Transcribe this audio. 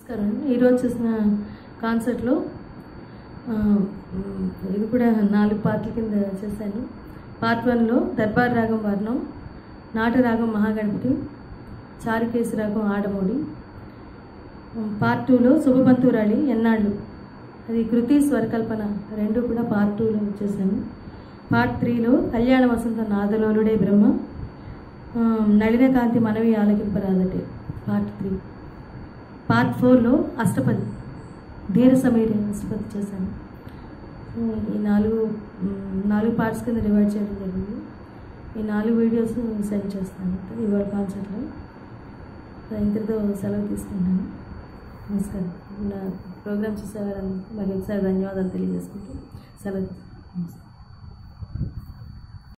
నమస్కారం ఈరోజు చూసిన కాన్సర్ట్లో ఆ, మ్, ఇది కూడా నాలుగు పార్ట్ల కింద చేశాను పార్ట్ వన్లో దర్బార్ రాగం వర్ణం నాటరాగం మహాగణపతి చారుకేసి రాగం ఆడమోడి ఉమ్, పార్ట్ టూలో శుభమంతురాళి ఎన్నాళ్ళు అది కృతి స్వరకల్పన రెండు కూడా పార్ట్ టూలో చేశాను పార్ట్ త్రీలో కళ్యాణ వసంత నాదలోలుడే బ్రహ్మ ఆ, నళినకాంతి మనవి ఆలకింపరాదటే పార్ట్ త్రీ పార్ట్ ఫోర్లో అష్టపది ధీర సమీర అష్టపది చేశాను సో ఈ నాలుగు మ్, నాలుగు పార్ట్స్ కింద డివైడ్ చేయడం జరిగింది ఈ నాలుగు వీడియోస్ సెండ్ చేస్తాను ఇవాళ కాన్సర్ట్లో సో ఇంతటితో సెలవు తీసుకుంటాను నమస్కారం నా ప్రోగ్రామ్ చూసేవారందరికీ మరి ఒకసారి ధన్యవాదాలు తెలియజేసుకుంటూ సెలవు నమస్కారం